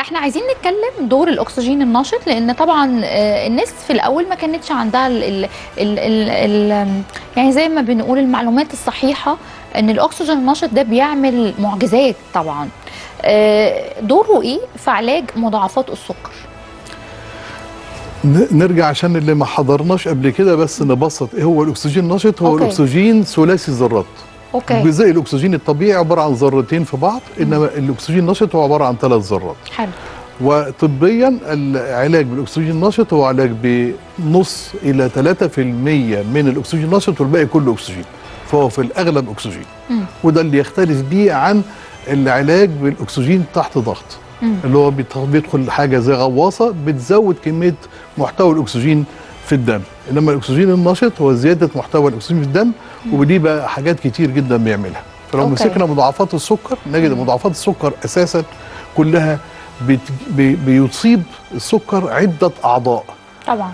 احنا عايزين نتكلم دور الاكسجين النشط لان طبعا آه، الناس في الاول ما كانتش عندها ال ال ال ال ال يعني زي ما بنقول المعلومات الصحيحه ان الاكسجين النشط ده بيعمل معجزات طبعا آه، دوره ايه في علاج مضاعفات السكر ن- نرجع عشان اللي ما حضرناش قبل كده بس نبسط ايه هو الاكسجين النشط هو أوكي. الاكسجين ثلاثي الذرات اوكي زي الاكسجين الطبيعي عباره عن ذرتين في بعض انما الاكسجين النشط هو عباره عن ثلاث ذرات حلو وطبيا العلاج بالاكسجين النشط هو علاج بنص الى 3% من الاكسجين النشط والباقي كله اكسجين فهو في الاغلب اكسجين مم. وده اللي يختلف بيه عن العلاج بالاكسجين تحت ضغط مم. اللي هو بيت- بيدخل حاجه زي غواصه بتزود كميه محتوى الاكسجين في الدم انما الاكسجين النشط هو زياده محتوى الاكسجين في الدم ودي بقى حاجات كتير جدا بيعملها فلو أوكي. مسكنا مضاعفات السكر نجد مضاعفات السكر اساسا كلها بت... بي... بيصيب السكر عده اعضاء طبعا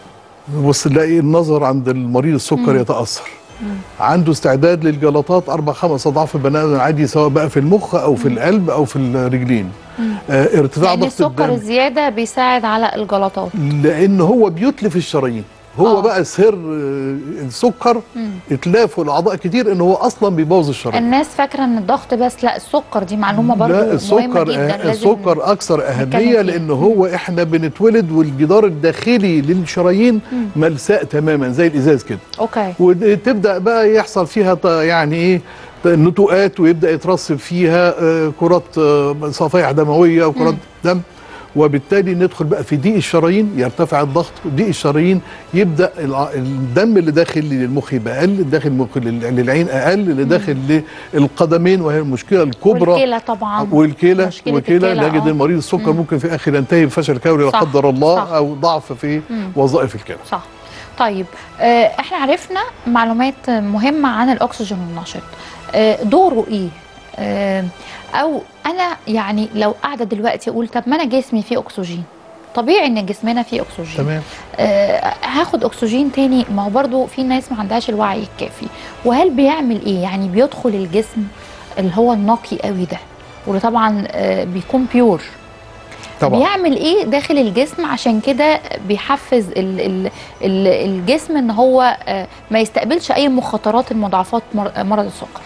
بص نلاقي النظر عند المريض السكر يتاثر عنده استعداد للجلطات اربع خمس اضعاف البني ادم العادي سواء بقى في المخ او في القلب او في الرجلين آه ارتفاع لان ضغط السكر الدم الزياده بيساعد على الجلطات لان هو بيتلف الشرايين هو آه. بقى سر آه، السكر مم. اتلافه الاعضاء كتير ان هو اصلا بيبوظ الشرايين الناس فاكره ان الضغط بس لا السكر دي معلومه برضو لا مهمه السكر جدا آه، لازم السكر اكثر اهميه فيها. لان هو احنا بنتولد والجدار الداخلي للشرايين ملساء تماما زي الازاز كده اوكي وتبدا بقى يحصل فيها ط- يعني ايه نتوءات ويبدا يترسب فيها آه، كرات آه، صفائح دمويه وكرات دم وبالتالي ندخل بقى في ضيق الشرايين يرتفع الضغط ضيق الشرايين يبدا الع- الدم اللي داخل للمخ يبقى اقل داخل المخ لل- للعين اقل اللي داخل للقدمين وهي المشكله الكبرى والكلى طبعا والكلى مشكلة والكلى الكلى، نجد آه. المريض السكر مم. ممكن في اخر ينتهي بفشل كلوي لا صح، قدر الله صح. او ضعف في مم. وظائف الكلى صح طيب آه، احنا عرفنا معلومات مهمه عن الاكسجين النشط آه، دوره ايه آه، او انا يعني لو قاعده دلوقتي اقول طب ما انا جسمي فيه اكسجين طبيعي ان جسمنا فيه اكسجين تمام آه، هاخد اكسجين تاني ما هو برضو في ناس ما عندهاش الوعي الكافي وهل بيعمل ايه يعني بيدخل الجسم اللي هو النقي قوي ده واللي طبعا آه، بيكون بيور طبعا بيعمل ايه داخل الجسم عشان كده بيحفز ال ال ال الجسم ان هو آه، ما يستقبلش اي مخاطرات المضاعفات مر- مرض السكر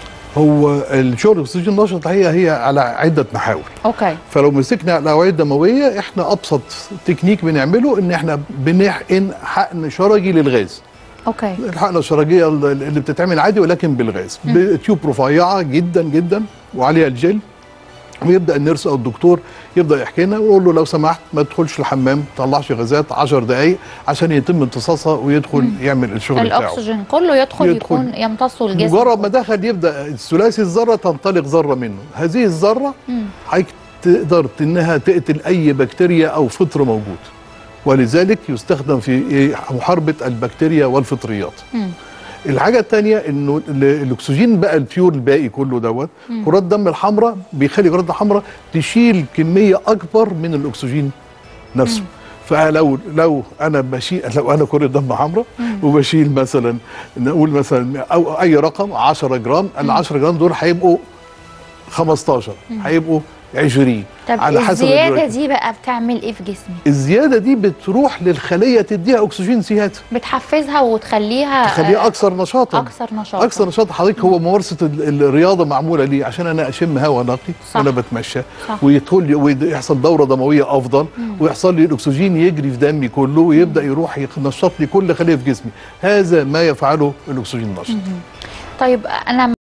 هو الشغل الاكسجين النشط الحقيقه هي على عده محاور اوكي فلو مسكنا الاوعيه الدمويه احنا ابسط تكنيك بنعمله ان احنا بنحقن حقن شرجي للغاز اوكي الحقنه الشرجيه اللي بتتعمل عادي ولكن بالغاز بتيوب رفيعه جدا جدا وعليها الجل ويبدا النيرس او الدكتور يبدا يحكي لنا ويقول له لو سمحت ما تدخلش الحمام ما تطلعش غازات 10 دقائق عشان يتم امتصاصها ويدخل يعمل الشغل بتاعه الاكسجين كله يدخل, يدخل. يكون يمتصه الجسم مجرد ما دخل يبدا الثلاثي الذره تنطلق ذره منه هذه الذره مم. حضرتك تقدر انها تقتل اي بكتيريا او فطر موجود ولذلك يستخدم في إيه؟ محاربه البكتيريا والفطريات مم. الحاجه الثانيه انه ال- الاكسجين بقى البيور الباقي كله دوت كرات الدم الحمراء بيخلي كرات الدم الحمراء تشيل كميه اكبر من الاكسجين نفسه فلو لو انا بشيل لو انا كره دم حمراء وبشيل مثلا نقول مثلا او اي رقم 10 جرام ال 10 جرام دول هيبقوا 15 هيبقوا 20 طب على حسب الزياده الدرجة. دي بقى بتعمل ايه في جسمي الزياده دي بتروح للخليه تديها اكسجين زياده بتحفزها وتخليها تخليها آه، اكثر نشاطا اكثر نشاطا اكثر نشاط حضرتك هو ممارسه ال- الرياضه معموله ليه عشان انا اشم هواء نقي صح. وانا بتمشى صح. ويدخل لي ويحصل دوره دمويه افضل ويحصل لي الاكسجين يجري في دمي كله ويبدا يروح ينشط لي كل خليه في جسمي هذا ما يفعله الاكسجين النشط طيب انا